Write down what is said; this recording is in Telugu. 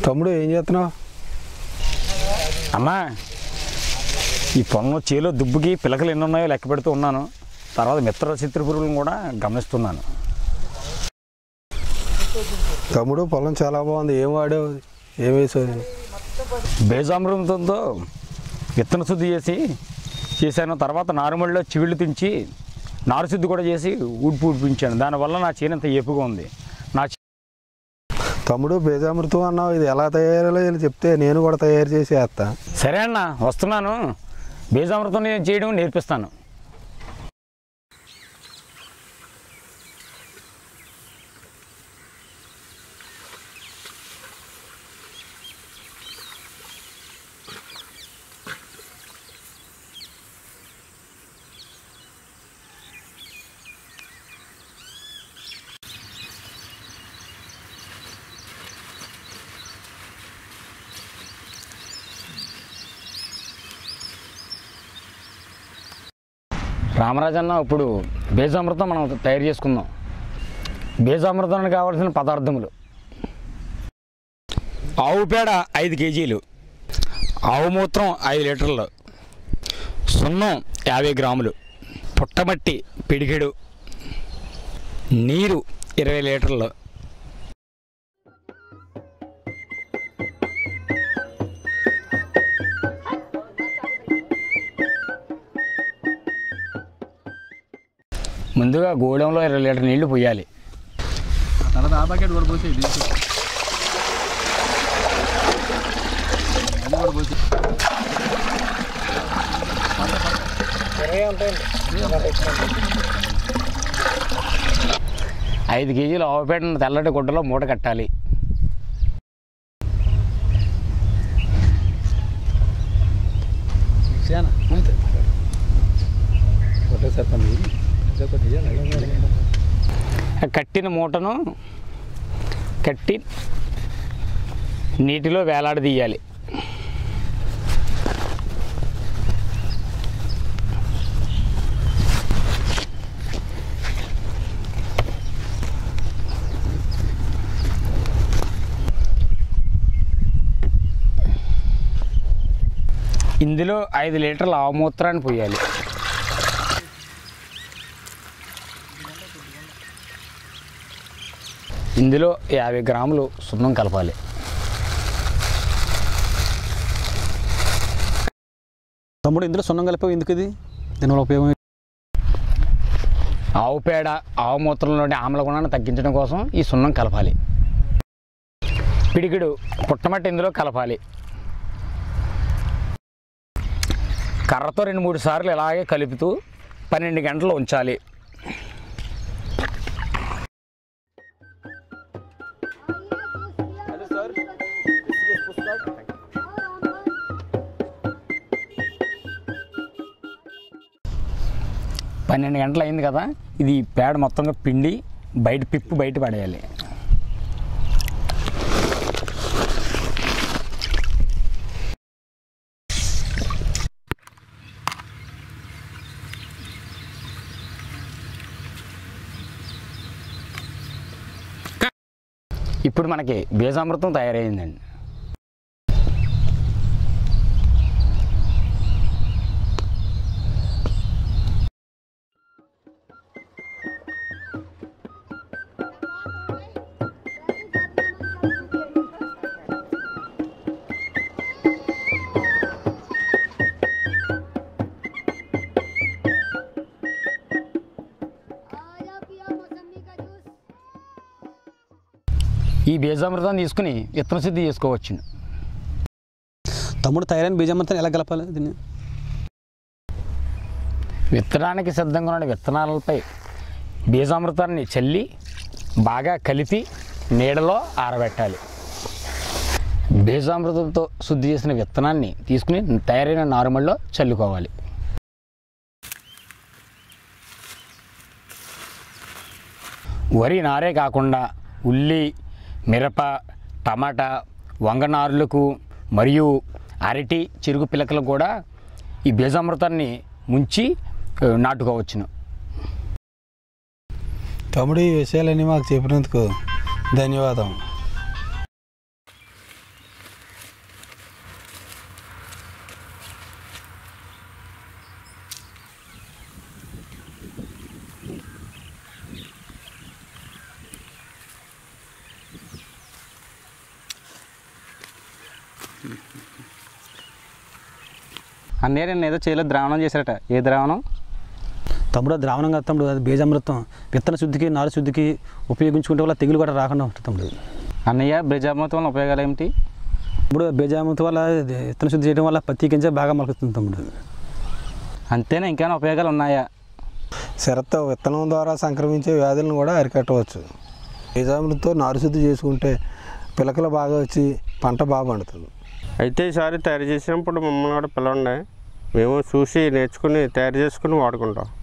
తమ్ముడు ఏం చేస్తున్నావు అమ్మా ఈ పొలంలో చేలో దుబ్బుకి పిలకలు ఎన్ని ఉన్నాయో లెక్క పెడుతూ ఉన్నాను తర్వాత మిత్ర చిత్ర పురుగులను కూడా గమనిస్తున్నాను తమ్ముడు పొలం చాలా బాగుంది ఏం వాడావు ఏం వేసావు బేజామృతంతో విత్తన శుద్ధి చేసి చేశాను తర్వాత నారుమడిలో చివిళ్ళు తుంచి నారు శుద్ధి కూడా చేసి ఊడ్పు ఊడిపించాను దానివల్ల నా చేను ఇంత ఏపుగా ఉంది నా చే- తమ్ముడు బేజామృతం అన్నావు ఇది ఎలా తయారో చెప్తే నేను కూడా తయారు చేసి వేస్తా సరే అన్న వస్తున్నాను బేజామృతం నేను చేయడం నేర్పిస్తాను రామరాజన్న ఇప్పుడు బేజామృతం మనం తయారు చేసుకుందాం బేజామృతానికి కావాల్సిన పదార్థములు ఆవు పేడ ఐదు కేజీలు ఆవు మూత్రం ఐదు లీటర్లు సున్నం యాభై గ్రాములు పుట్టమట్టి పిడికెడు నీరు ఇరవై లీటర్లు ముందుగా గోడంలో ఇరవై లీటర్ నీళ్లు పోయాలి తర్వాత ఆ బకెట్ కూడా పోసేది అది కూడా పోసి ఐదు కేజీలు ఆవుపేటను తెల్లటి గుడ్డలో మూట కట్టాలి చాలా అంతే ఒకటేసారి పని ఒకటి ఆ కట్టిన మూటను కట్టి నీటిలో వేలాడదీయాలి ఇందులో ఐదు లీటర్ల ఆవుమూత్రాన్ని పోయాలి ఇందులో యాభై గ్రాములు సున్నం కలపాలి తమ్ముడు ఇందులో సున్నం కలిపావు ఎందుకు ఇది దీనివల్ల ఉపయోగం ఏంటి? ఆవు పేడ ఆవు మూత్రంలోని ఆమ్ల గుణాన్ని తగ్గించడం కోసం ఈ సున్నం కలపాలి పిడికిడు పుట్టమట్టి ఇందులో కలపాలి కర్రతో రెండు మూడు సార్లు ఇలాగే కలుపుతూ పన్నెండు గంటలు ఉంచాలి పన్నెండు గంటలు అయింది కదా ఇది పేడ మొత్తంగా పిండి బయట పిప్పు బయట పడేయాలి ఇప్పుడు మనకి బీజామృతం తయారైందండి आया पिया मौसमी का जूस ఈ బీజామృతం తీసుకుని విత్తన శుద్ధి చేసుకోవచ్చు తమ్ముడు తయారైన బీజామృతం ఎలా కలపాలి దీన్ని విత్తనానికి సిద్ధంగా ఉన్న విత్తనాలపై బీజామృతాన్ని చల్లి బాగా కలిపి నీడలో ఆరబెట్టాలి బీజామృతంతో శుద్ధి చేసిన విత్తనాన్ని తీసుకుని తయారైన నారుమల్లో చల్లుకోవాలి వరి నారే కాకుండా ఉల్లి మిరప టమాటా వంగనారులకు మరియు అరటి చెరుకు పిలకలు కూడా ఈ బీజామృతాన్ని ముంచి ఆ, నాటుకోవచ్చును తమ్ముడు ఈ విషయాలన్నీ మాకు చెప్పినందుకు ధన్యవాదం అన్నయ్య నేను ఏదో చేయలేదు ద్రావణం చేశారట ఏ ద్రావణం తమ్ముడు అది ద్రావణం కాదు తమ్ముడు అది బీజామృతం విత్తన శుద్ధికి నారు శుద్ధికి ఉపయోగించుకుంటే వల్ల తెగులు కూడా రాకుండా ఉంటుంది తమ్ముడు అన్నయ్య బ్రిజామృతం వల్ల ఉపయోగాలు ఏమిటి ఇప్పుడు బీజామృతం వల్ల ఇది విత్తన శుద్ధి చేయడం వల్ల పత్తి గింజ బాగా మొలకెత్తుంది తమ్ముడు అంతేనా ఇంకేమైనా ఉపయోగాలు ఉన్నాయా శరత్ విత్తనం ద్వారా సంక్రమించే వ్యాధులను కూడా అరికట్టవచ్చు బీజామృతంతో నారుశుద్ధి చేసుకుంటే పిలకలు బాగా వచ్చి పంట బాగా పండుతుంది అయితే ఈసారి తయారు చేసినప్పుడు మమ్మల్ని కూడా పిలవండి మేము చూసి నేర్చుకుని తయారు చేసుకుని వాడుకుంటాం